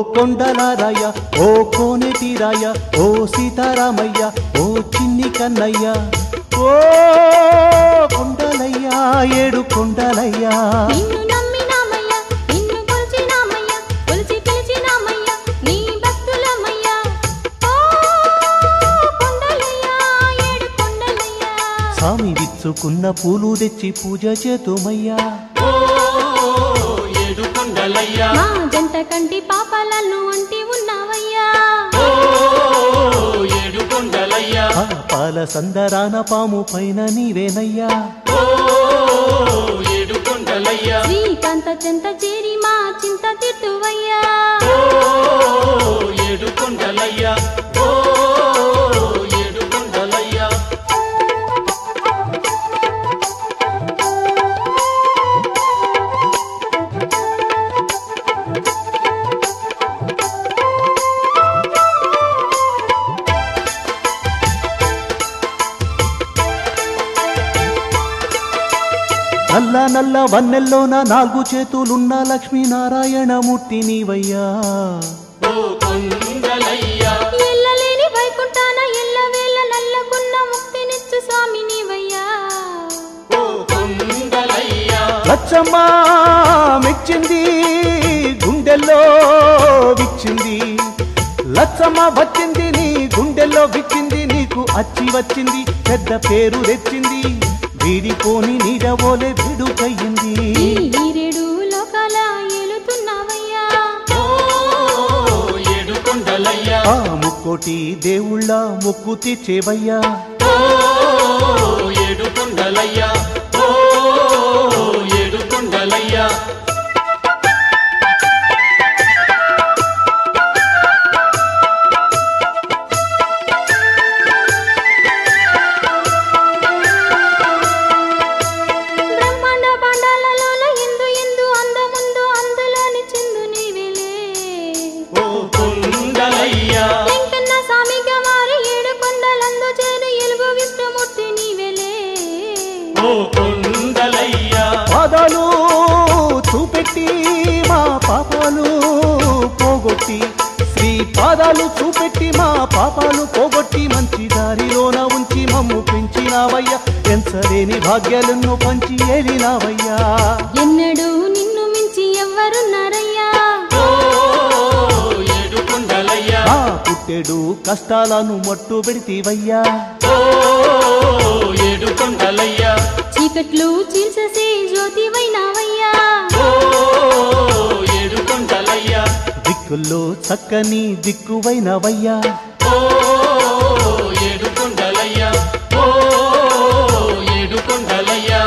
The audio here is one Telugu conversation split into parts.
కొండలారాయ ఓ కోనేటిరాయ ఓ సీతారామయ్య ఓ చిన్ని కన్నయ్య ఓ కొండలయ్య ఏడు కొండలయ్యా నిన్ను నమ్మినామయ్య నిన్ను కొలిచినామయ్య కొలిచి పిలిచినామయ్య నీ భక్తులమయ్య ఓ కొండలయ్య ఏడు కొండలయ్య స్వామి విచ్చుకున్న పూలు తెచ్చి పూజ చేతుమయ్యా ఓ ఏడు కొండలయ్యా మా జంట కంటి పాపాలను అంటి ఉన్నావయ్యా ఓ ఏడు కొండలయ్యా ఆ పాల సందరాన పాము పైన నీవేనయ్యా ఓ ఏడు కొండలయ్యా శ్రీకాంత చెంత చేరి మా చింత తిట్టువయ్యా ఓ ఏడు కొండలయ్యా ఓ ఏడు కొండలయ్యా నల్ల నల్ల వన్నెల్లోన నాలుగు చేతులున్న లక్ష్మీనారాయణమూర్తి నీవయ్యా ఓ కొండలయ్యా ఎల్లలేని వైకుంఠాన ఎల్లవేళ నల్లకున్న ముక్తినిచ్చు స్వామి నీవయ్యా ఓ కొండలయ్యా లచ్చమ్మ మెచ్చింది గుండెల్లో విచ్చింది లచ్చమ్మ వచ్చింది నీ గుండెల్లో విచ్చింది నీకు అచ్చి వచ్చింది పెద్ద పేరు తెచ్చింది వీడిపోని నీడవోలే విడుకయ్యింది ఈ ఈరేడు లోకాల ఏలుతున్నావయ్యా ఓ ఏడు కొండలయ్యా ఆ ముక్కోటి దేవుళ్ళ మొక్కు తీర్చేవయ్యా ఓ ఏడు కొండలయ్యా ఓ ఏడు కొండలయ్యా బ్రహ్మాండ బాండాలలోన ఎందు ఎందు అందముందు అందులోని చిందు నీవేలే ఓ కొండలయ్యా వెంకన్న స్వామిగా మారి ఏడు కొండలందు చేరు ఎలుగు విష్ణుమూర్తి నీవేలే ఓ కొండలయ్యా పాదాలు చూపెట్టి మా పాపాలు పోగొట్టి శ్రీ పాదాలు చూపెట్టి మా పాపాలు పోగొట్టి మంచి దారిలోన ఉంచి మమ్ము పెంచినావయ్యా పెంచలేని భాగ్యాలను పంచి ఏలినావయ్యా ఎన్నడూ నిన్ను మించి ఎవ్వరున్నారయ్యా ఓ ఏడు కొండలయ్యా ఆ పుట్టెడు కష్టాలను మట్టు పెడితేవయ్యా ఓ ఏడు కొండలయ్యా చీకట్లు చీల్చేసి జ్యోతివైనావయ్యా ఓ ఏడు కొండలయ్యా దిక్కుల్లో చక్కని దిక్కువైనవయ్యా ఓ ఏడు కొండలయ్యా ఓ ఏడు కొండలయ్యా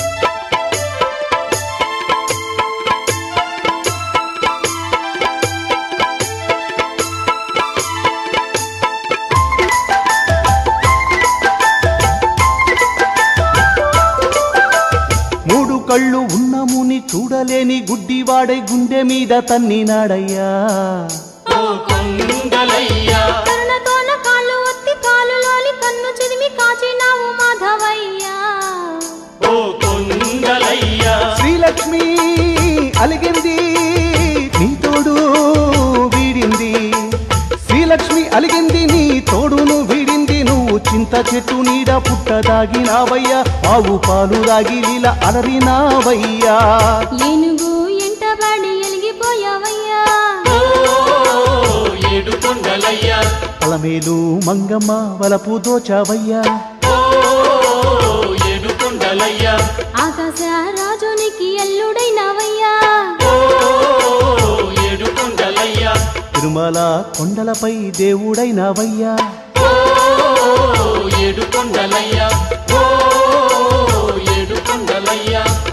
మూడు కళ్ళు ఉన్న ముని చూడలేని గుడ్డివాడై గుండె మీద తన్నినాడయ్యా ఓ కొండలయ్యా కరుణతోన కాళ్ళు ఒత్తి కాలులోని కన్ను చిదిమి కాచినావు మాధవయ్యా ఓ కొండలయ్యా శ్రీలక్ష్మి అలిగింది నీ తోడు వీడింది శ్రీలక్ష్మి అలిగింది నీ తోడును వీడింది నువ్వు చింత చెట్టు నీడ పుట్ట దాగినావయ్యా ఆవు పాలు దాగి లీల అలరినావయ్యా ఏనుగు ఎంటబడి ఎలిగిపోయావయ్యా ఓ ఏడు కొండలయ్యా అలమేలు మంగమ్మ వలపు దోచావయ్యా ఓ ఏడు కొండలయ్యా ఆకాశ రాజునికి ఎల్లుడైనావయ్యా ఓ ఏడు కొండలయ్యా తిరుమల కొండలపై దేవుడైనావయ్యా ఓ ఏడు కొండలయ్యా ఓ ఏడు కొండలయ్యా